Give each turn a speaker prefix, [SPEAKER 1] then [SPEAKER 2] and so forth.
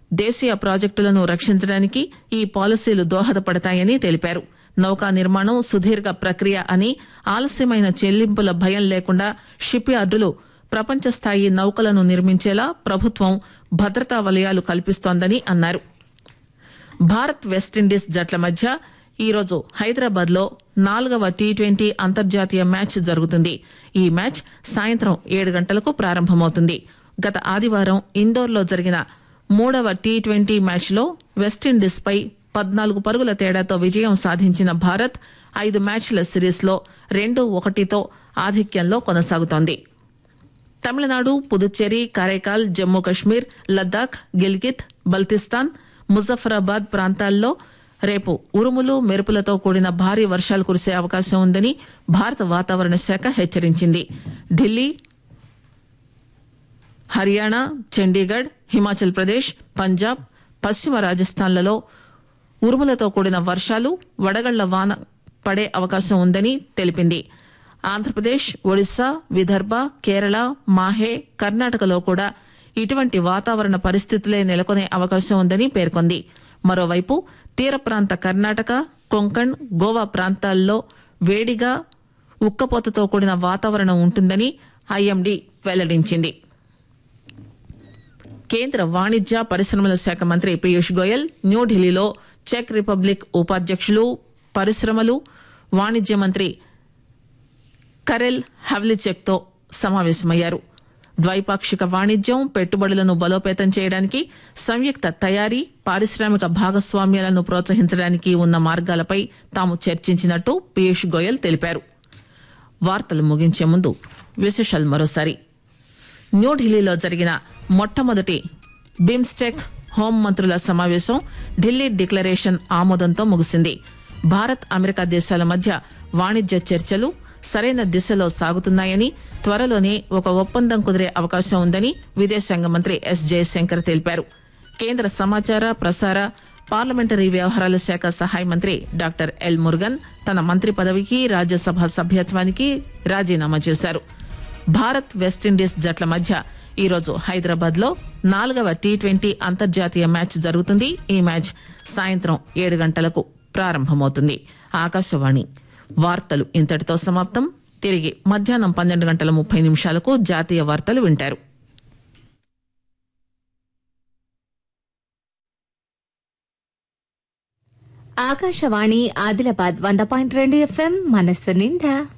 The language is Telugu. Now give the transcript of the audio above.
[SPEAKER 1] దేశీయ ప్రాజెక్టులను రక్షించడానికి ఈ పాలసీలు దోహదపడతాయని తెలిపారు నౌకా నిర్మాణం సుదీర్ఘ ప్రక్రియ అని ఆలస్యమైన చెల్లింపుల భయం లేకుండా షిప్ యార్డులు ప్రపంచ స్థాయి నౌకలను నిర్మించేలా ప్రభుత్వం భద్రతా వలయాలు కల్పిస్తోందని అన్నారు భారత్ వెస్టిండీస్ జట్ల మధ్య ఈరోజు హైదరాబాద్ లో నాలుగవ టీ ట్వంటీ అంతర్జాతీయ మ్యాచ్ జరుగుతుంది ఈ మ్యాచ్ సాయంత్రం ఏడు గంటలకు ప్రారంభమవుతుంది గత ఆదివారం ఇందోర్లో జరిగిన మూడవ టీ ట్వంటీ మ్యాచ్లో వెస్టిండీస్ పై పద్నాలుగు పరుగుల తేడాతో విజయం సాధించిన భారత్ ఐదు మ్యాచ్ల సిరీస్లో రెండు ఒకటితో ఆధిక్యంలో కొనసాగుతోంది తమిళనాడు పుదుచ్చేరి కారైకాల్ జమ్మూ కశ్మీర్ లద్దాఖ్ గిల్గిత్ బల్తిస్తాన్ ముజఫరాబాద్ ప్రాంతాల్లో రేపు ఉరుములు మెరుపులతో కూడిన భారీ వర్షాలు కురిసే అవకాశం ఉందని భారత వాతావరణ శాఖ హెచ్చరించింది ఢిల్లీ హర్యానా చండీగఢ్ హిమాచల్ ప్రదేశ్ పంజాబ్ పశ్చిమ రాజస్థాన్లలో ఉరుములతో కూడిన వర్షాలు వడగళ్ల వాన పడే అవకాశం ఉందని తెలిపింది ఆంధ్రప్రదేశ్ ఒడిశా విదర్భ కేరళ మాహే కర్ణాటకలో కూడా ఇటువంటి వాతావరణ పరిస్థితులే నెలకొనే అవకాశం ఉందని పేర్కొంది మరోవైపు తీర ప్రాంత కర్ణాటక కొంకణ్ గోవా ప్రాంతాల్లో వేడిగా ఉక్కపోతతో కూడిన వాతావరణం ఉంటుందని ఐఎండీ వెల్లడించింది కేంద్ర వాణిజ్య పరిశ్రమల శాఖ మంత్రి పీయూష్ గోయల్ న్యూఢిల్లీలో చెక్ రిపబ్లిక్ ఉపాధ్యక్షులు పరిశ్రమలు వాణిజ్య మంత్రి కరెల్ హవ్లిచెక్ తో సమావేశమయ్యారు ద్వైపాక్షిక వాణిజ్యం పెట్టుబడులను బలోపేతం చేయడానికి సంయుక్త తయారీ పారిశ్రామిక భాగస్వామ్యాలను ప్రోత్సహించడానికి ఉన్న మార్గాలపై తాము చర్చించినట్టు పీయూష్ గోయల్ తెలిపారు వార్తలు ముగించే ముందు విశేషాలు మరోసారి న్యూఢిల్లీలో జరిగిన మొట్టమొదటి బిమ్స్టెక్ హోం మంత్రుల సమావేశం ఢిల్లీ డిక్లరేషన్ ఆమోదంతో ముగిసింది భారత్ అమెరికా దేశాల మధ్య వాణిజ్య చర్చలు సరైన దిశలో సాగుతున్నాయని త్వరలోనే ఒక ఒప్పందం కుదిరే అవకాశం ఉందని విదేశాంగ మంత్రి ఎస్ జయశంకర్ తెలిపారు కేంద్ర సమాచార ప్రసార పార్లమెంటరీ వ్యవహారాల శాఖ సహాయ మంత్రి డాక్టర్ ఎల్ మురుగన్ తన మంత్రి పదవికి రాజ్యసభ సభ్యత్వానికి రాజీనామా చేశారు భారత్ వెస్టిండీస్ జట్ల మధ్య ఈరోజు హైదరాబాద్ లో నాలుగవ టీ ట్వంటీ అంతర్జాతీయ మ్యాచ్ జరుగుతుంది ఈ మ్యాచ్ సాయంత్రం ఏడు గంటలకు ప్రారంభమవుతుంది ఆకాశవాణి వార్తలు ఇంతటితో సమాప్తం తిరిగి మధ్యాహ్నం పన్నెండు గంటల ముప్పై నిమిషాలకు జాతీయ వార్తలు వింటారు
[SPEAKER 2] ఆకాశవాణి ఆదిలాబాద్ వంద పాయింట్ రెండు ఎఫ్ఎం మనస్సు నిండా